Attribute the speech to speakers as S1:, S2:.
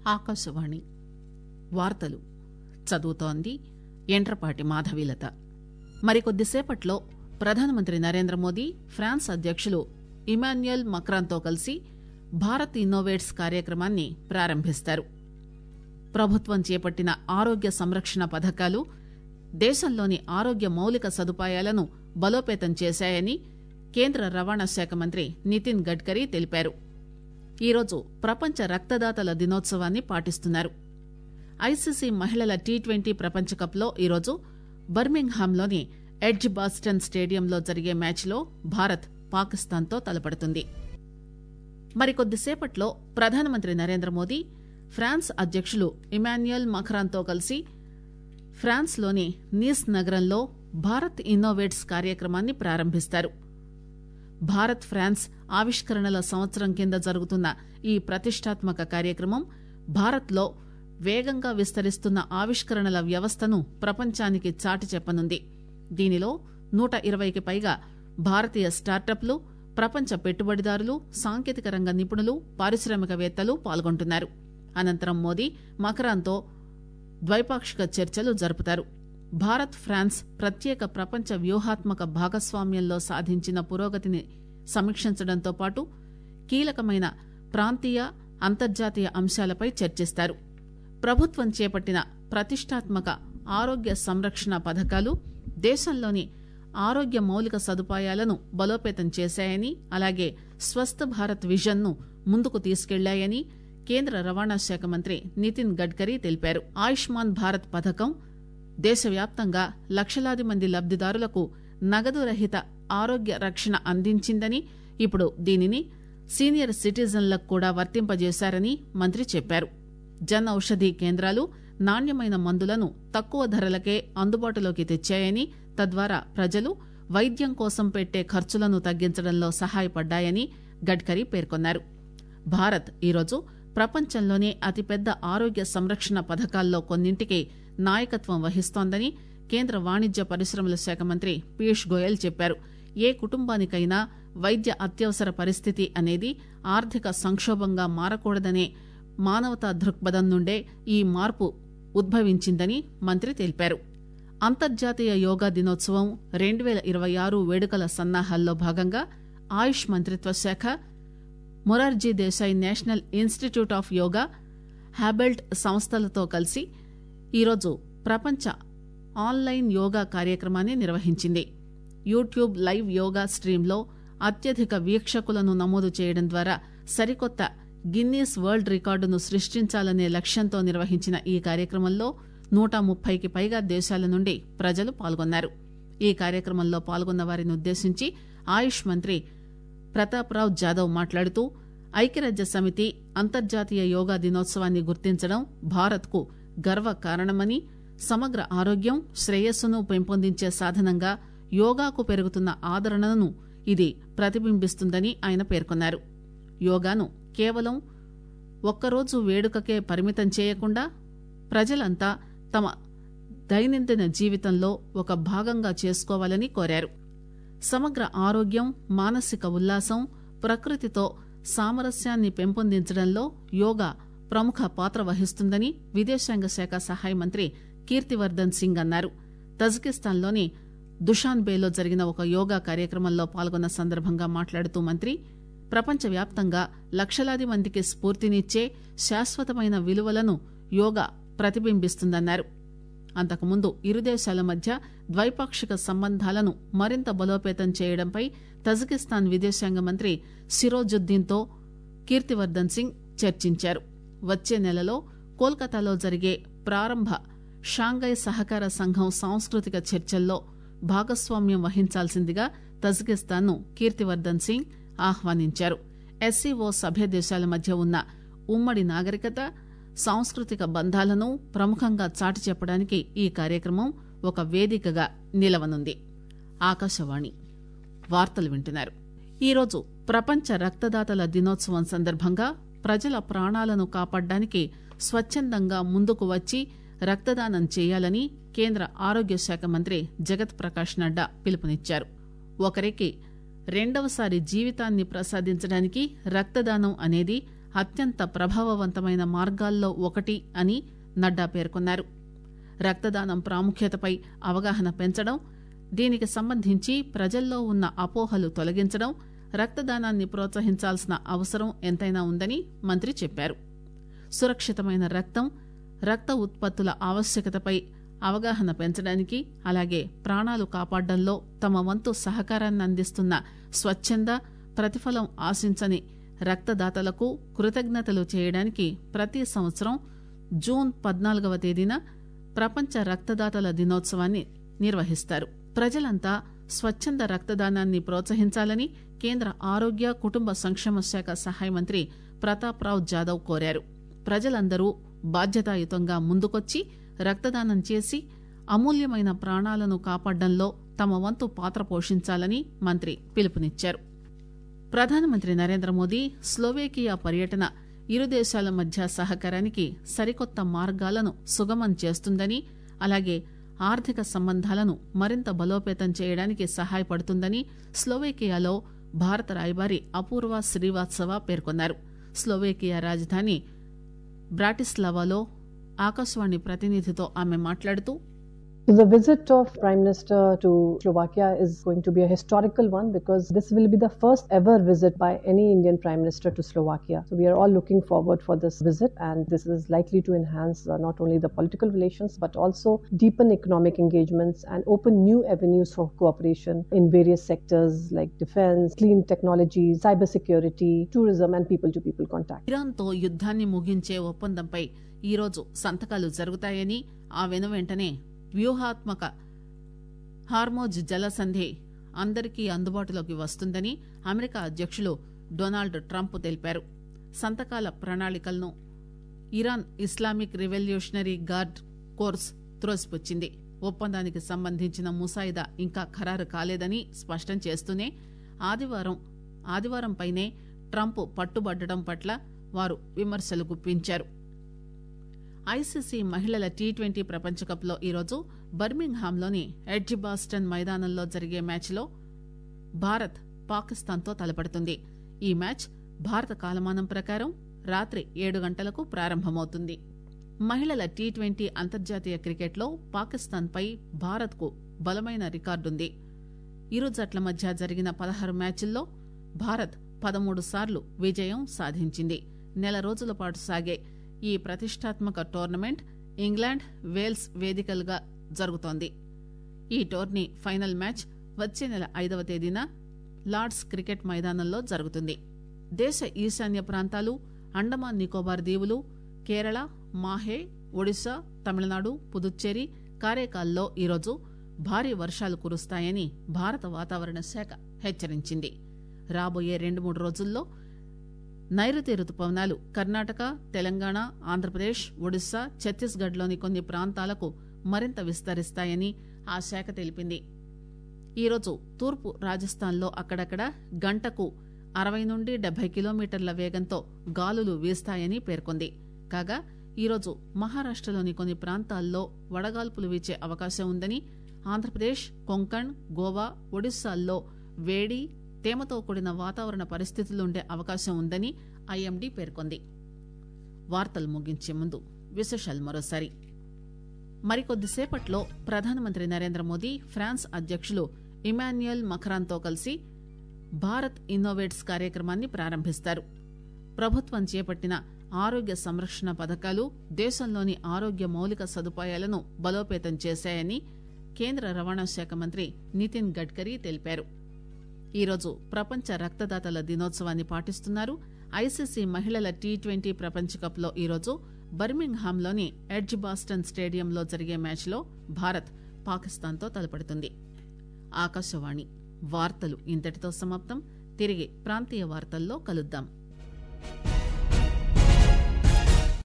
S1: ఆకాశవాణి వార్తలు చదువుతోంది ఎండ్రపాటి మాధవీలత మరికొద్దిసేపట్లో ప్రధానమంత్రి నరేంద్ర మోదీ ఫ్రాన్స్ అధ్యకులు ఇమాన్యుయల్ మక్రాన్తో కలిసి భారత్ ఇన్నోవేట్స్ కార్యక్రమాన్ని ప్రారంభిస్తారు ప్రభుత్వం చేపట్టిన ఆరోగ్య సంరక్షణ పథకాలు దేశంలోని ఆరోగ్య మౌలిక సదుపాయాలను బలోపేతం చేశాయని కేంద్ర రవాణా శాఖ మంత్రి నితిన్ గడ్కరీ తెలిపారు ఈరోజు ప్రపంచ రక్తదాతల దినోత్సవాన్ని పాటిస్తున్నారు ఐసీసీ మహిళల టీ ట్వంటీ ప్రపంచకప్లో ఈరోజు బర్మింగ్హామ్లోని ఎడ్జ్ బాస్టన్ స్టేడియంలో జరిగే మ్యాచ్లో భారత్ పాకిస్తాన్తో తలపడుతుంది మరికొద్దిసేపట్లో ప్రధానమంత్రి నరేంద్ర మోదీ ఫ్రాన్స్ అధ్యకులు ఇమాన్యుయల్ మఖ్రాన్తో కలిసి ఫ్రాన్స్లోని నీస్ నగరంలో భారత్ ఇన్నోవేట్స్ కార్యక్రమాన్ని ప్రారంభిస్తారు భారత్ ఫ్రాన్స్ ఆవిష్కరణల సంవత్సరం కింద జరుగుతున్న ఈ ప్రతిష్టాత్మక కార్యక్రమం భారత్లో వేగంగా విస్తరిస్తున్న ఆవిష్కరణల వ్యవస్థను ప్రపంచానికి చాటి చెప్పనుంది దీనిలో నూట ఇరవైకి పైగా భారతీయ స్టార్టప్లు ప్రపంచ పెట్టుబడిదారులు సాంకేతిక రంగ నిపుణులు పారిశ్రామికవేత్తలు పాల్గొంటున్నారు అనంతరం మోదీ మకరాన్తో ద్వైపాక్షిక చర్చలు జరుపుతారు భారత్ ఫ్రాన్స్ ప్రత్యేక ప్రపంచ వ్యూహాత్మక భాగస్వామ్యంలో సాధించిన పురోగతిని సమీక్షించడంతో పాటు కీలకమైన ప్రాంతీయ అంతర్జాతీయ అంశాలపై చర్చిస్తారు ప్రభుత్వం చేపట్టిన ప్రతిష్టాత్మక ఆరోగ్య సంరక్షణ పథకాలు దేశంలోని ఆరోగ్య మౌలిక సదుపాయాలను బలోపేతం చేశాయని అలాగే స్వస్థ భారత్ విజన్ ను ముందుకు తీసుకెళ్లాయని కేంద్ర రవాణా శాఖ మంత్రి నితిన్ గడ్కరీ తెలిపారు ఆయుష్మాన్ భారత్ పథకం దేశవ్యాప్తంగా లక్షలాది మంది లబ్దిదారులకు నగదు రహిత ఆరోగ్య రక్షణ అందించిందని ఇప్పుడు దీనిని సీనియర్ సిటిజన్లకు కూడా వర్తింపజేశారని మంత్రి చెప్పారు జన్ ఔషధీ కేంద్రాలు నాణ్యమైన మందులను తక్కువ ధరలకే అందుబాటులోకి తెచ్చాయని తద్వారా ప్రజలు వైద్యం కోసం పెట్టే ఖర్చులను తగ్గించడంలో సహాయపడ్డాయని గడ్కరీ పేర్కొన్నారు భారత్ ఈరోజు ప్రపంచంలోనే అతిపెద్ద ఆరోగ్య సంరక్షణ పథకాల్లో కొన్నింటికి నాయకత్వం వహిస్తోందని కేంద్ర వాణిజ్య పరిశ్రమల శాఖ మంత్రి పీయూష్ గోయల్ చెప్పారు ఏ కుటుంబానికైనా వైద్య అత్యవసర పరిస్థితి అనేది ఆర్థిక సంక్షోభంగా మారకూడదనే మానవతా దృక్పథం నుండే ఈ మార్పు ఉద్భవించిందని మంత్రి తెలిపారు అంతర్జాతీయ యోగా దినోత్సవం రెండు పేల ఇరవై ఆరు వేడుకల సన్నాహాల్లో భాగంగా ఆయుష్ మంత్రిత్వ శాఖ Morarji Desai National Institute of Yoga హ్యాబెల్ట్ సంస్థలతో కలిసి ఈరోజు ప్రపంచ ఆన్లైన్ యోగా కార్యక్రమాన్ని నిర్వహించింది యూట్యూబ్ లైవ్ యోగా స్ట్రీమ్లో అత్యధిక వీక్షకులను నమోదు చేయడం ద్వారా సరికొత్త గిన్నీస్ వరల్డ్ రికార్డును సృష్టించాలనే లక్ష్యంతో నిర్వహించిన ఈ కార్యక్రమంలో నూట ముప్పైకి పైగా దేశాల నుండి ప్రజలు పాల్గొన్నారు ఈ కార్యక్రమంలో పాల్గొన్న వారిని ఉద్దేశించి ఆయుష్ మంత్రి ప్రతాప్రావ్ జాదవ్ మాట్లాడుతూ ఐక్యరాజ్య సమితి అంతర్జాతీయ యోగా దినోత్సవాన్ని గుర్తించడం భారత్కు గర్వ కారణమని సమగ్ర ఆరోగ్యం శ్రేయస్సును పెంపొందించే సాధనంగా యోగాకు పెరుగుతున్న ఆదరణను ఇది ప్రతిబింబిస్తుందని ఆయన పేర్కొన్నారు యోగాను కేవలం ఒక్కరోజు వేడుకకే పరిమితం చేయకుండా ప్రజలంతా తమ దైనందిన జీవితంలో ఒక భాగంగా చేసుకోవాలని కోరారు సమగ్ర ఆరోగ్యం మానసిక ఉల్లాసం ప్రకృతితో సామరస్యాన్ని పెంపొందించడంలో యోగా ప్రముఖ పాత్ర వహిస్తుందని విదేశాంగ శాఖ సహాయ మంత్రి కీర్తివర్దన్ సింగ్ అన్నారు తజకిస్తాన్లోని దుషాన్బేలో జరిగిన ఒక యోగా కార్యక్రమంలో పాల్గొన్న సందర్భంగా మాట్లాడుతూ మంత్రి ప్రపంచవ్యాప్తంగా లక్షలాది మందికి స్ఫూర్తినిచ్చే శాశ్వతమైన విలువలను యోగా ప్రతిబింబిస్తుందన్నారు అంతకుముందు ఇరు దేశాల మధ్య ద్వైపాక్షిక సంబంధాలను మరింత బలోపేతం చేయడంపై తజకిస్తాన్ విదేశాంగ మంత్రి సిరోజుద్దీన్తో కీర్తివర్దన్ సింగ్ చర్చించారు వచ్చే నెలలో కోల్కతాలో జరిగే ప్రారంభ షాంఘై సహకార సంఘం సాంస్కృతిక చర్చల్లో భాగస్వామ్యం వహించాల్సిందిగా తజకిస్తాన్ను కీర్తివర్దన్ సింగ్ ఆహ్వానించారు ఎస్సీఓ సభ్య దేశాల మధ్య ఉన్న ఉమ్మడి నాగరికత సాంస్కృతిక బంధాలను ప్రముఖంగా చాటి చెప్పడానికి ఈ కార్యక్రమం ఒక వేదికగా నిలవనుంది ఆకాశవాణి వార్తలు వింటున్నారు ఈరోజు ప్రపంచ రక్తదాతల దినోత్సవం సందర్భంగా ప్రజల ప్రాణాలను కాపాడడానికి స్వచ్చందంగా ముందుకు వచ్చి రక్తదానం చేయాలని కేంద్ర ఆరోగ్య శాఖ మంత్రి జగత్ ప్రకాష్ నడ్డా పిలుపునిచ్చారు ఒకరికి రెండవసారి జీవితాన్ని ప్రసాదించడానికి రక్తదానం అనేది అత్యంత ప్రభావవంతమైన మార్గాల్లో ఒకటి అని నడ్డా పేర్కొన్నారు రక్తదానం ప్రాముఖ్యతపై అవగాహన పెంచడం దీనికి సంబంధించి ప్రజల్లో ఉన్న అపోహలు తొలగించడం రక్తదానాన్ని ప్రోత్సహించాల్సిన అవసరం ఎంతైనా ఉందని మంత్రి చెప్పారు సురక్షితమైన రక్తం రక్త ఉత్పత్తుల ఆవశ్యకతపై అవగాహన పెంచడానికి అలాగే ప్రాణాలు కాపాడడంలో తమ వంతు సహకారాన్ని అందిస్తున్న స్వచ్ఛంద ప్రతిఫలం ఆశించని రక్తదాతలకు కృతజ్ఞతలు చేయడానికి ప్రతి సంవత్సరం జూన్ పద్నాలుగవ తేదీన ప్రపంచ రక్తదాతల దినోత్సవాన్ని నిర్వహిస్తారు ప్రజలంతా స్వచ్ఛంద రక్తదానాన్ని ప్రోత్సహించాలని కేంద్ర ఆరోగ్య కుటుంబ సంక్షేమ శాఖ సహాయ మంత్రి ప్రతాప్ రావ్ జాదవ్ కోరారు ప్రజలందరూ బాధ్యతాయుతంగా ముందుకొచ్చి రక్తదానం చేసి అమూల్యమైన ప్రాణాలను కాపాడడంలో తమ వంతు పాత్ర పోషించాలని మంత్రి పిలుపునిచ్చారు ప్రధానమంత్రి నరేంద్ర మోదీ స్లోవేకియా పర్యటన ఇరు దేశాల మధ్య సహకారానికి సరికొత్త మార్గాలను సుగమం చేస్తుందని అలాగే ఆర్థిక సంబంధాలను మరింత బలోపేతం చేయడానికి సహాయపడుతుందని స్లోవేకియాలో భారత రాయబారి అపూర్వ శ్రీవాత్సవ పేర్కొన్నారు స్లోవేకియా రాజధాని బ్రాటిస్లావాలో ఆకాశవాణి ప్రతినిధితో ఆమె మాట్లాడుతూ
S2: So the visit of Prime Minister to Slovakia is going to be a historical one because this will be the first ever visit by any Indian Prime Minister to Slovakia. So we are all looking forward for this visit and this is likely to enhance uh, not only the political relations but also deepen economic engagements and open new avenues for cooperation in various sectors like defense, clean technology, cybersecurity, tourism and people-to-people contact.
S1: ఇరాన్తో యుద్ధాన్ని ముగించే ఒప్పందంపై ఈరోజు సంతకాలు జరుగుతాయని ఆ వెనువెంటనే వ్యూహాత్మక Hormuz జలసంధి అందరికీ అందుబాటులోకి వస్తుందని అమెరికా అధ్యక్షులు డొనాల్డ్ ట్రంప్ తెలిపారు సంతకాల ప్రణాళికలను Iran Islamic Revolutionary Guard Corps త్రోసిపుచ్చింది ఒప్పందానికి సంబంధించిన ముసాయిదా ఇంకా ఖరారు కాలేదని స్పష్టం చేస్తూనే ఆదివారం ఆదివారంపైనే ట్రంప్ పట్టుబట్టడం పట్ల వారు విమర్శలు గుప్పించారు ఐసీసీ మహిళల టీ ట్వంటీ ప్రపంచకప్లో ఈరోజు బర్మింగ్హామ్లోని ఎడ్జిబాస్టన్ మైదానంలో జరిగే మ్యాచ్లో భారత్ పాకిస్తాన్తో తలపడుతుంది ఈ మ్యాచ్ భారత కాలమానం ప్రకారం రాత్రి ఏడు గంటలకు ప్రారంభమవుతుంది మహిళల టీ ట్వంటీ అంతర్జాతీయ క్రికెట్లో పాకిస్తాన్పై భారత్కు బలమైన రికార్డుంది ఇరు జట్ల మధ్య జరిగిన పదహారు మ్యాచ్ల్లో భారత్ పదమూడు సార్లు విజయం సాధించింది నెల రోజుల పాటు సాగే ఈ ప్రతిష్టాత్మక టోర్నమెంట్ ఇంగ్లాండ్ వేల్స్ వేదికలుగా జరుగుతోంది ఈ టోర్నీ ఫైనల్ మ్యాచ్ వచ్చే నెల ఐదవ తేదీన లార్డ్స్ క్రికెట్ మైదానంలో జరుగుతుంది దేశ ఈశాన్య ప్రాంతాలు అండమాన్ నికోబార్ దీవులు కేరళ మాహే ఒడిశా తమిళనాడు పుదుచ్చేరి కారేకాల్లో ఈరోజు భారీ వర్షాలు కురుస్తాయని భారత వాతావరణ శాఖ హెచ్చరించింది రాబోయే రెండు మూడు రోజుల్లో నైరుతి రుతుపవనాలు కర్ణాటక తెలంగాణ ఆంధ్రప్రదేశ్ ఒడిశా ఛత్తీస్గఢ్లోని కొన్ని ప్రాంతాలకు మరింత విస్తరిస్తాయని ఆ శాఖ తెలిపింది ఈరోజు తూర్పు రాజస్థాన్లో అక్కడక్కడ గంటకు అరవై నుండి డెబ్బై కిలోమీటర్ల వేగంతో గాలులు వీస్తాయని పేర్కొంది కాగా ఈరోజు మహారాష్టలోని కొన్ని ప్రాంతాల్లో వడగాల్పులు వీచే అవకాశం ఉందని ఆంధ్రప్రదేశ్ కొంకణ్ గోవా ఒడిశాల్లో వేడి తేమతో కూడిన వాతావరణ పరిస్థితులుండే అవకాశం ఉందని ఐఎండీ పేర్కొంది వార్తలు ముగించే ముందు విశేషాలు మరోసారి మరికొద్దిసేపట్లో ప్రధానమంత్రి నరేంద్ర మోదీ ఫ్రాన్స్ అధ్యక్షులు ఇమాన్యుయల్ మఖరాన్తో కలిసి భారత్ ఇన్నోవేట్స్ కార్యక్రమాన్ని ప్రారంభిస్తారు ప్రభుత్వం చేపట్టిన ఆరోగ్య సంరక్షణ పథకాలు దేశంలోని ఆరోగ్య మౌలిక సదుపాయాలను బలోపేతం చేశాయని కేంద్ర రవాణా శాఖ మంత్రి నితిన్ గడ్కరీ తెలిపారు ఈరోజు ప్రపంచ రక్తదాతల దినోత్సవాన్ని పాటిస్తున్నారు ఐసీసీ మహిళల టీ ట్వంటీ ప్రపంచకప్లో ఈరోజు బర్మింగ్హామ్లోని ఎడ్జ్ బాస్టన్ స్టేడియంలో జరిగే మ్యాచ్లో భారత్ పాకిస్తాన్తో తలపడుతుంది ఆకాశవాణి వార్తలు ఇంతటితో సమాప్తం తిరిగి ప్రాంతీయ వార్తల్లో కలుద్దాం